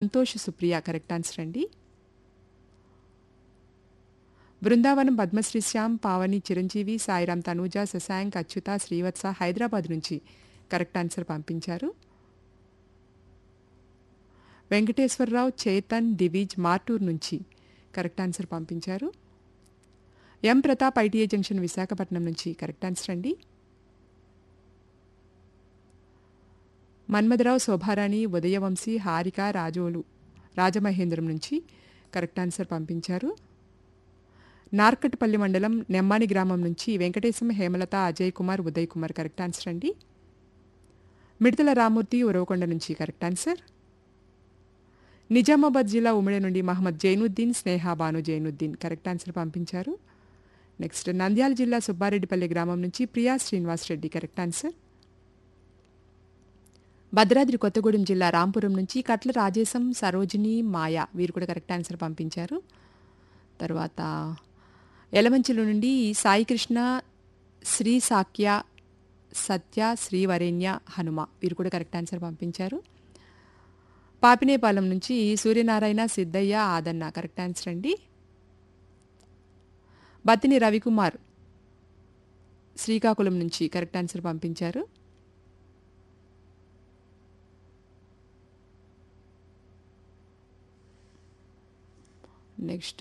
Santosh Supriya correct answer అండి బృందావనం పద్మశ్రీ శ్యామ్ పావని చిరంజీవి సాయిరామ్ తనూజ శశాంక్ అచ్యుత శ్రీవత్స హైదరాబాద్ నుంచి correct answer పంపించారు వెంకటేశ్వరరావు చేతన్ దివిజ్ మార్టూర్ నుంచి కరెక్ట్ ఆన్సర్ పంపించారు M Pratap ITI junction Visakhapatnam నుంచి కరెక్ట్ ఆన్సర్ అండి మన్మధరావు శోభారాణి ఉదయవంశీ హారిక రాజోలు రాజమహేంద్రం నుంచి కరెక్ట్ ఆన్సర్ పంపించారు నార్కట్పల్లి మండలం నెమ్మాని గ్రామం నుంచి వెంకటేశం హేమలత అజయ్ కుమార్ ఉదయ్ కుమార్ కరెక్ట్ ఆన్సర్ అండి మిడతల రామూర్తి ఉరవకొండ నుంచి కరెక్ట్ ఆన్సర్ నిజామాబాద్ జిల్లా ఉమ్మడి నుండి మహమ్మద్ జైనుద్దీన్ స్నేహ బాను జైనుద్దీన్ కరెక్ట్ ఆన్సర్ పంపించారు నెక్స్ట్ నంద్యాల జిల్లా సుబ్బారెడ్డిపల్లి గ్రామం నుంచి ప్రియా శ్రీనివాస్ రెడ్డి కరెక్ట్ ఆన్సర్ భద్రాద్రి కొత్తగూడెం జిల్లా రాంపురం నుంచి కట్ల రాజేశం సరోజిని మాయ వీరు కూడా కరెక్ట్ ఆన్సర్ పంపించారు తర్వాత ఎలమంచిల నుండి సాయికృష్ణ శ్రీ సాక్య సత్య శ్రీవరేణ్య హనుమ వీరు కూడా కరెక్ట్ ఆన్సర్ పంపించారు పాపినేపాలెం నుంచి సూర్యనారాయణ సిద్ధయ్య ఆదన్న కరెక్ట్ ఆన్సర్ అండి బత్తిని రవికుమార్ శ్రీకాకుళం నుంచి కరెక్ట్ ఆన్సర్ పంపించారు నెక్స్ట్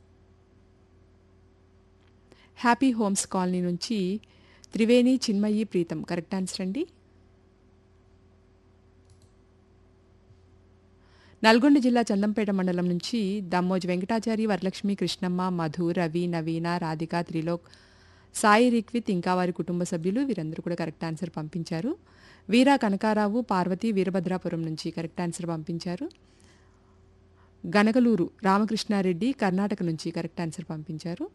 హ్యాపీ హోమ్స్ కాలనీ నుంచి త్రివేణి చిన్మయి ప్రీతం కరెక్ట్ ఆన్సర్ అండి నల్గొండ జిల్లా చందంపేట మండలం నుంచి దమ్మోజ్ వెంకటాచారి వరలక్ష్మి కృష్ణమ్మ మధు రవి నవీన రాధిక త్రిలోక్ సాయి రిక్విత్ ఇంకా వారి కుటుంబ సభ్యులు వీరందరూ కూడా కరెక్ట్ ఆన్సర్ పంపించారు వీరా కనకారావు పార్వతి వీరభద్రాపురం నుంచి కరెక్ట్ ఆన్సర్ పంపించారు గనగలూరు రామకృష్ణారెడ్డి కర్ణాటక నుంచి కరెక్ట్ ఆన్సర్ పంపించారు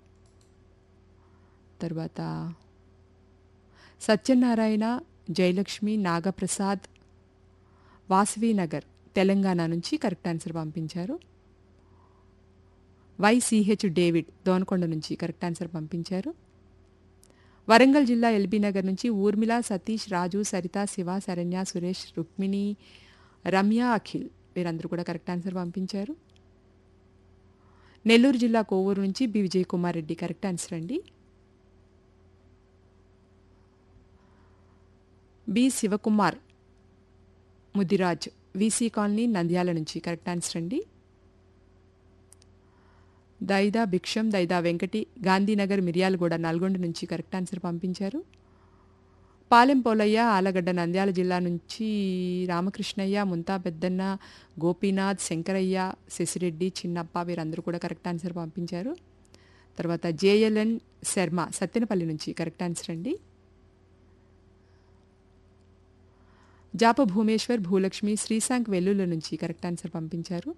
తర్వాత సత్యనారాయణ జయలక్ష్మి నాగప్రసాద్ వాసవీనగర్ తెలంగాణ నుంచి కరెక్ట్ ఆన్సర్ పంపించారు వైసిహెచ్ డేవిడ్ దోనకొండ నుంచి కరెక్ట్ ఆన్సర్ పంపించారు వరంగల్ జిల్లా ఎల్బీ నగర్ నుంచి ఊర్మిళ సతీష్ రాజు సరిత శివ శరణ్య సురేష్ రుక్మిణి రమ్య అఖిల్ వీరందరూ కూడా కరెక్ట్ ఆన్సర్ పంపించారు నెల్లూరు జిల్లా కోవూరు నుంచి B Vijay Kumar Reddy correct answer అండి B Sivakumar Mudiraj VC colony Nandyal నుంచి కరెక్ట్ ఆన్సర్ అండి దైదా భిక్షం దైదా వెంకటి గాంధీనగర్ మిర్యాలగూడ నల్గొండ నుంచి కరెక్ట్ ఆన్సర్ పంపించారు పాలెం పోలయ్య ఆలగడ్డ నంద్యాల జిల్లా నుంచి రామకృష్ణయ్య ముంతా పెద్దన్న గోపీనాథ్ శంకరయ్య శశిరెడ్డి చిన్నప్ప వీరందరూ కూడా కరెక్ట్ ఆన్సర్ పంపించారు తర్వాత జేఎల్ఎన్ శర్మ సత్తెనపల్లి నుంచి కరెక్ట్ ఆన్సర్ అండి జాప భూమేశ్వర్ భూలక్ష్మి శ్రీశాంక్ వెల్లుల నుంచి కరెక్ట్ ఆన్సర్ పంపించారు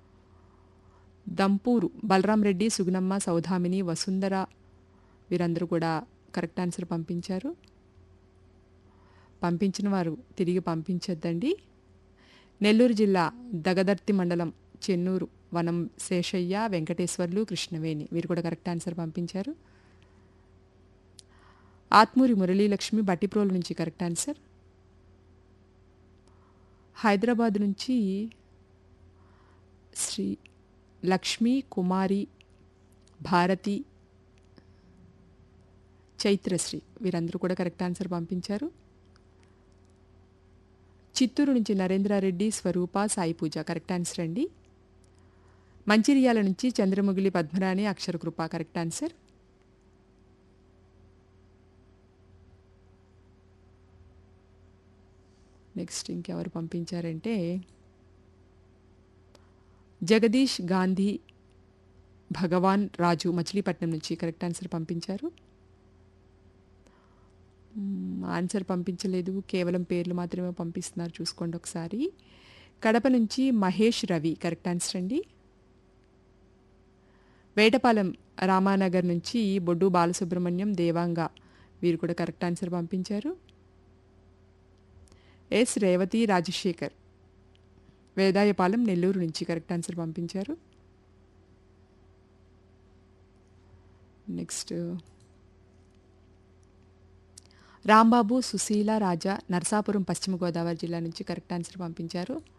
దంపూరు బలరాం రెడ్డి సుగుణమ్మ సౌధామిని వసుంధర వీరందరూ కూడా కరెక్ట్ ఆన్సర్ పంపించారు పంపించిన వారు తిరిగి పంపించొద్దండి నెల్లూరు జిల్లా దగదర్తి మండలం చెన్నూరు వనం శేషయ్య వెంకటేశ్వర్లు కృష్ణవేణి వీరు కూడా కరెక్ట్ ఆన్సర్ పంపించారు ఆత్మూరి మురళీలక్ష్మి బట్టిప్రోలు నుంచి కరెక్ట్ ఆన్సర్ హైదరాబాద్ నుంచి శ్రీ లక్ష్మీ కుమారి భారతి చైత్రశ్రీ వీరందరూ కూడా కరెక్ట్ ఆన్సర్ పంపించారు చిత్తూరు నుంచి నరేంద్రారెడ్డి స్వరూప సాయి పూజ కరెక్ట్ ఆన్సర్ అండి మంచిర్యాల నుంచి Chandramugili Padmarani Aksharakrupa correct answer next ఇంకెవరు పంపించారంటే జగదీష్ గాంధీ భగవాన్ రాజు మచిలీపట్నం నుంచి కరెక్ట్ ఆన్సర్ పంపించారు మ్మ్, ఆన్సర్ పంపించలేదు కేవలం పేర్లు మాత్రమే పంపిస్తున్నారు చూసుకోండి ఒకసారి కడప నుంచి మహేష్ రవి కరెక్ట్ ఆన్సర్ అండి వేటపాలెం రామానగర్ నుంచి బొడ్డు బాలసుబ్రహ్మణ్యం దేవాంగ వీరు కూడా కరెక్ట్ ఆన్సర్ పంపించారు ఎస్ రేవతి రాజశేఖర్ వేదాయపాలెం నెల్లూరు నుంచి కరెక్ట్ ఆన్సర్ పంపించారు నెక్స్ట్ రాంబాబు సుశీల రాజా నరసాపురం పశ్చిమ గోదావరి జిల్లా నుంచి కరెక్ట్ ఆన్సర్ పంపించారు